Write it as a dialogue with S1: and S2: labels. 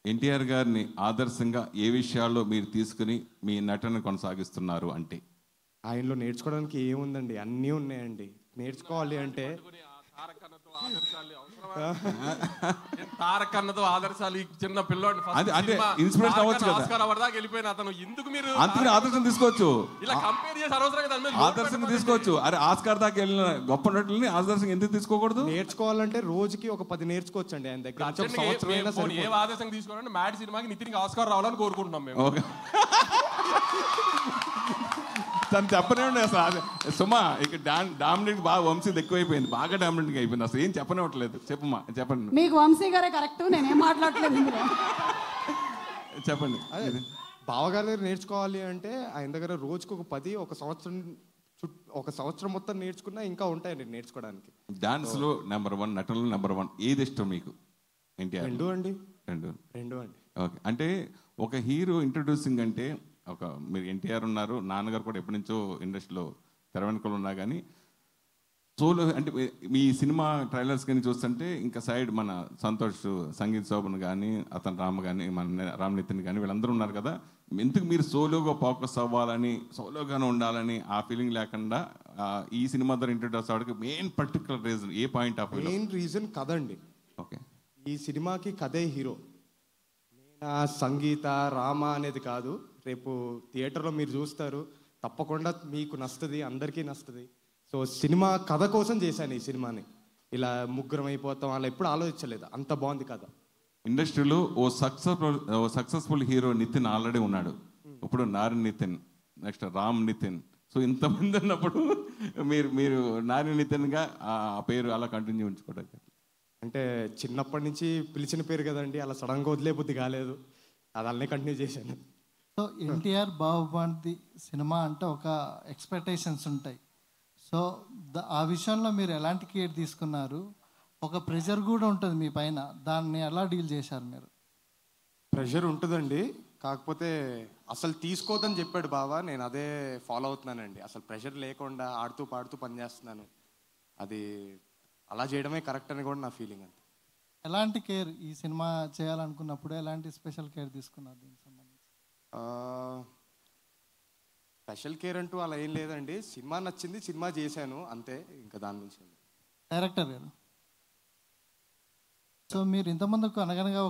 S1: ఎన్టీఆర్ గారిని ఆదర్శంగా ఏ విషయాల్లో మీరు తీసుకుని మీ నటన కొనసాగిస్తున్నారు అంటే
S2: ఆయనలో నేర్చుకోవడానికి ఏముందండి అన్నీ ఉన్నాయండి నేర్చుకోవాలి అంటే
S3: తారక్ అన్నతో ఆదర్శాలు ఈ చిన్న పిల్లోడిని first
S1: అది- అంటే
S3: సినిమా
S1: inspiration
S3: తారక్
S1: అవ్వచ్చు
S3: అన్న
S1: కదా.
S3: ఆస్కార్ award దాకా వెళ్ళిపోయిన అతను ఎందుకు మీరు
S1: అందుకని ఆదర్శం తీసుకోవచ్చు
S3: ఇలా కంపేర్ చేసి అనవసరంగా దాని మీద లోడ్
S1: ఆదర్శంగా
S3: పెట్టుకోకండి.
S1: తీసుకోవచ్చు అరే ఆస్కార్ దాకా వెళ్ళిన గొప్ప నటుల్ని ఆదర్శంగా ఎందుకు తీసుకోకూడదు
S2: నేర్చుకోవాలంటే రోజుకి ఒక పది నేర్చుకోవచ్చండి ఆయన దగ్గర నుంచి ఒక
S3: అర్జెంట్గా ఏ-
S2: సంవత్సరం అయినా
S3: మేము పోనీ ఏ
S2: సరిపోదు.
S3: ఆదేశం తీసుకోవాలంటే మ్యాడ్ సినిమాకి నితిన్కి ఆస్కార్ రావాలని కోరుకుంటున్నాం మేము
S1: ఓకే తను చెప్పనే ఉండే అసలు అదే సుమా ఇక డామినేట్ బాగా వంశీది ఎక్కువైపోయింది బాగా డామినేట్ అయిపోయింది అసలు ఏం చెప్పనివ్వట్లేదు చెప్పమ్మా చెప్పండి
S4: మీకు వంశీ గారే కరెక్ట్ నేనేం మాట్లాడలేదు ఇందులో
S1: చెప్పండి
S2: అదే బావగారి దగ్గర నేర్చుకోవాలి అంటే ఆయన దగ్గర రోజుకి ఒక పది ఒక సంవత్సరం చుట్ ఒక సంవత్సరం మొత్తం నేర్చుకున్నా ఇంకా ఉంటాయండి నేర్చుకోవడానికి
S1: డాన్స్ లో నెంబర్ వన్ నటులు నెంబర్ వన్ ఏది ఇష్టం మీకు ఎన్టీఆర్
S2: రెండు అండి
S1: రెండు
S2: రెండు అండి
S1: ఓకే అంటే ఒక హీరో ఇంట్రడ్యూసింగ్ అంటే ఒక మీరు ఎన్టీఆర్ ఉన్నారు నాన్నగారు కూడా ఎప్పటి నుంచో ఇండస్ట్రీలో తెర వెనుకలు ఉన్నా కానీ సోలో అంటే మీ- మీ సినిమా ట్రైలర్స్ కానీ చూస్తుంటే ఇంకా సైడ్ మన సంతోష్ సంగీత్ శోభన్ కానీ అతను రామ్ కానీ మన రామ్ నితిన్ కానీ వీళ్ళందరూ ఉన్నారు కదా ఎందుకు మీరు సోలోగా ఫోకస్ అవ్వాలని సోలోగానే ఉండాలని ఆ ఫీలింగ్ లేకుండా ఆ, ఈ సినిమా ద్వారా ఇంట్రడ్యూస్ అవ్వడానికి main particular reason a point of view
S2: main reason కథ అండి
S1: ఓకే
S2: ఈ సినిమాకి కథే హీరో నేను సంగీత రామ అనేది కాదు రేపు థియేటర్లో మీరు చూస్తారు తప్పకుండా మీకు నస్తుంది అందరికీ నస్తుంది సో సినిమా కథ కోసం చేశాను ఈ సినిమాని ఇలా ముగ్గురం అయిపోతాం అలా ఎప్పుడు ఆలోచించలేదు అంత బాగుంది కథ
S1: ఇండస్ట్రీలో ఓ సక్సెస్ఫుల్ ఓ సక్సెస్ఫుల్ హీరో నితిన్ ఆల్రెడీ ఉన్నాడు ఇప్పుడు నారి నితిన్ నెక్స్ట్ రామ్ నితిన్ సో ఇంతమంది ఉన్నప్పుడు మీరు మీరు నారి నితిన్గా ఆ పేరు అలా కంటిన్యూ ఉంచుకోవడానికి
S2: అంటే చిన్నప్పటి నుంచి పిలిచిన పేరు కదండి అలా సడన్గా వదిలే బుద్ధి కాలేదు అది అలానే కంటిన్యూ చేశాను
S5: సో ఎన్టీఆర్ బాహుబలి సినిమా అంటే ఒక ఎక్స్పెక్టేషన్స్ ఉంటాయి సో ద- ఆ విషయంలో మీరు ఎలాంటి కేర్ తీసుకున్నారు ఒక ప్రెషర్ కూడా ఉంటుంది మీ పైన దాన్ని ఎలా డీల్ చేశారు మీరు
S2: ప్రెషర్ ఉంటుందండి కాకపోతే అసలు తీసుకోవద్దని చెప్పాడు బావా నేను అదే ఫాలో అవుతున్నానండి అసలు ప్రెషర్ లేకుండా ఆడుతూ పాడుతూ పని చేస్తున్నాను అది అలా చేయడమే కరెక్ట్ అని కూడా నా ఫీలింగ్ అంతే
S5: ఎలాంటి కేర్ ఈ సినిమా చేయాలనుకున్నప్పుడు ఎలాంటి స్పెషల్ కేర్ తీసుకున్నారు దీనికి సంబంధించి
S2: స్పెషల్ కేర్ అంటూ అలా ఏం లేదండి సినిమా నచ్చింది సినిమా చేశాను అంతే ఇంకా దాని నుంచి
S5: డైరెక్టర్ గారు సో మీరు ఇంతమందికి అనగనగా